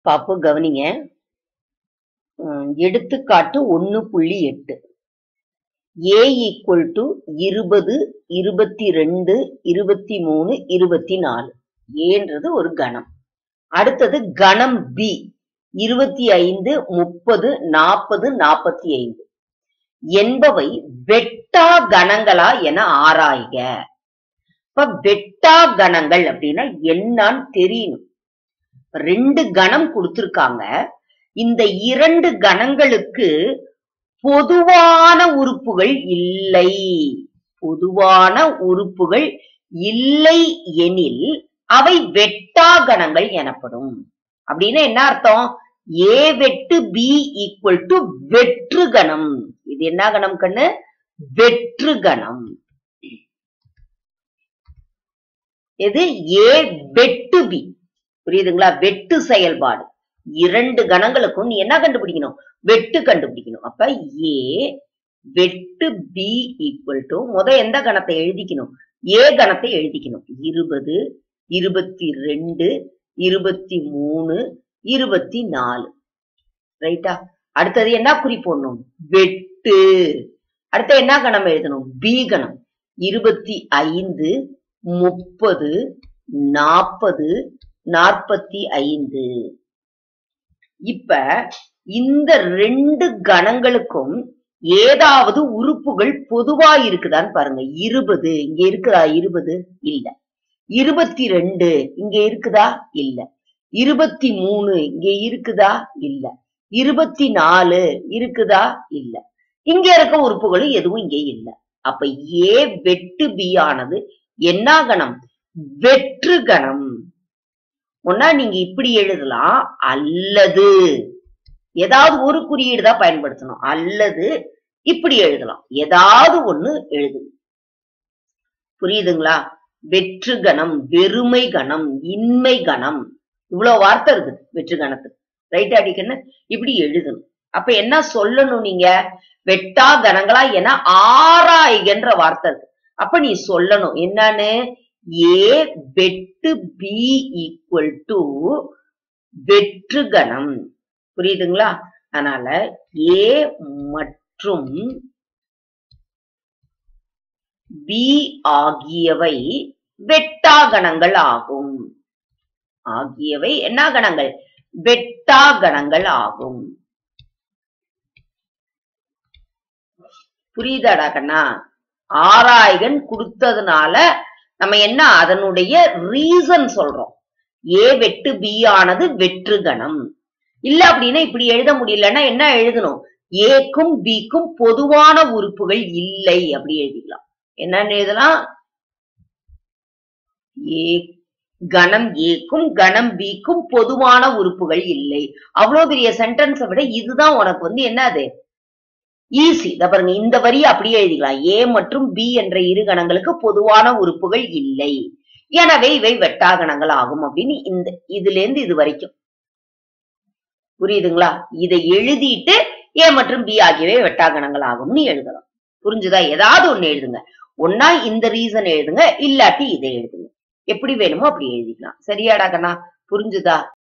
பாப்பு கவனிங்க உம், எடுத்துக்காட்டு ஒன்னு புள்ளி எட்டு ஏ ஈக்குவல் டு இருபது இருபத்தி ரெண்டு இருபத்தி மூணு இருபத்தி நாலு ஏன்றது ஒரு கணம் அடுத்தது கணம் பி இருபத்தி ஐந்து முப்பது நாற்பது நாற்பத்தி ஐந்து என்பவை வெட்டா கணங்களா என ஆராய்க இப்ப வெட்டா கணங்கள் அப்படின்னா என்னன்னு தெரியணும் ரெண்டு கணம் கொடுத்திருக்காங்க இந்த இரண்டு கணங்களுக்கு பொதுவான உறுப்புகள் இல்லை பொதுவான உறுப்புகள் இல்லை எனில் அவை வெட்டா கணங்கள் எனப்படும் அப்படின்னா என்ன அர்த்தம் ஏ வெட்டு பி ஈக்குவல் டு வெற்று கணம் இது என்ன கணம் கண்ணு வெற்று கணம் எது ஏ வெட்டு பி புரியுதுங்களா வெட்டு செயல்பாடு இரண்டு கணங்களுக்கும் நீ என்ன கண்டுபிடிக்கணும் வெட்டு கண்டுபிடிக்கணும் அப்ப ஏ வெட்டு பி ஈக்குவல் டு முத எந்த கணத்தை எழுதிக்கணும் ஏ கணத்தை எழுதிக்கணும் இருபது இருபத்தி ரெண்டு இருபத்தி மூணு இருபத்தி நாலு ரைட்டா அடுத்தது என்ன குறி போடணும் வெட்டு அடுத்து என்ன கணம் எழுதணும் பி கணம் இருபத்தி ஐந்து முப்பது நாற்பது நாற்பத்தி ஐந்து இப்ப இந்த ரெண்டு கணங்களுக்கும் ஏதாவது உறுப்புகள் பொதுவா இருக்குதான்னு பாருங்க இருபது இங்க இருக்குதா இருபது இல்ல இருபத்தி ரெண்டு இங்க இருக்குதா இல்ல இருபத்தி மூணு இங்க இருக்குதா இல்ல இருபத்தி நாலு இருக்குதா இல்ல இங்க இருக்க உறுப்புகளும் எதுவும் இங்க இல்ல அப்ப ஏ வெட்டு பி ஆனது என்ன கணம் வெற்று கணம் ஒன்னா நீங்க இப்படி எழுதலாம் அல்லது ஏதாவது ஒரு குறியீடு தான் பயன்படுத்தணும் அல்லது இப்படி எழுதலாம் ஏதாவது ஒண்ணு எழுது புரியுதுங்களா வெற்று கணம் வெறுமை கணம் இன்மை கணம் இவ்வளவு வார்த்தை இருக்குது வெற்று கணத்துக்கு ரைட் அடிக்கன்னு இப்படி எழுதணும் அப்ப என்ன சொல்லணும் நீங்க வெட்டா கணங்களா என ஆராய்கின்ற வார்த்தை இருக்கு அப்ப நீ சொல்லணும் என்னன்னு ஏ வெட்டு பி ஈக்குவல் டு வெற்று கணம் புரியுதுங்களா அதனால ஏ மற்றும் பி ஆகியவை வெட்டா கணங்கள் ஆகும் ஆகியவை என்ன கணங்கள் வெட்டா கணங்கள் ஆகும் புரியுதாடா கண்ணா ஆராய்கன் கொடுத்ததுனால நம்ம என்ன அதனுடைய ரீசன் சொல்றோம் ஏ வெட்டு பி ஆனது வெற்று கணம் இல்ல அப்படின்னா இப்படி எழுத முடியலன்னா என்ன எழுதணும் ஏக்கும் பிக்கும் பொதுவான உறுப்புகள் இல்லை அப்படி எழுதிக்கலாம் என்னன்னு எழுதலாம் ஏ கணம் ஏக்கும் கணம் பிக்கும் பொதுவான உறுப்புகள் இல்லை அவ்வளவு பெரிய சென்டென்ஸை விட இதுதான் உனக்கு வந்து என்னது ஈஸி இத பாருங்க இந்த வரியை அப்படியே எழுதிக்கலாம் ஏ மற்றும் பி என்ற இரு கணங்களுக்கு பொதுவான உறுப்புகள் இல்லை எனவே இவை வெட்டாகணங்கள் ஆகும் அப்படின்னு இந்த இதுல இருந்து இது வரைக்கும் புரியுதுங்களா இதை எழுதிட்டு ஏ மற்றும் பி ஆகியவை வெட்டாகணங்கள் ஆகும்னு எழுதலாம் புரிஞ்சுதா ஏதாவது ஒண்ணு எழுதுங்க ஒன்னா இந்த ரீசன் எழுதுங்க இல்லாட்டி இதை எழுதுங்க எப்படி வேணுமோ அப்படி எழுதிக்கலாம் சரியாடா கண்ணா புரிஞ்சுதா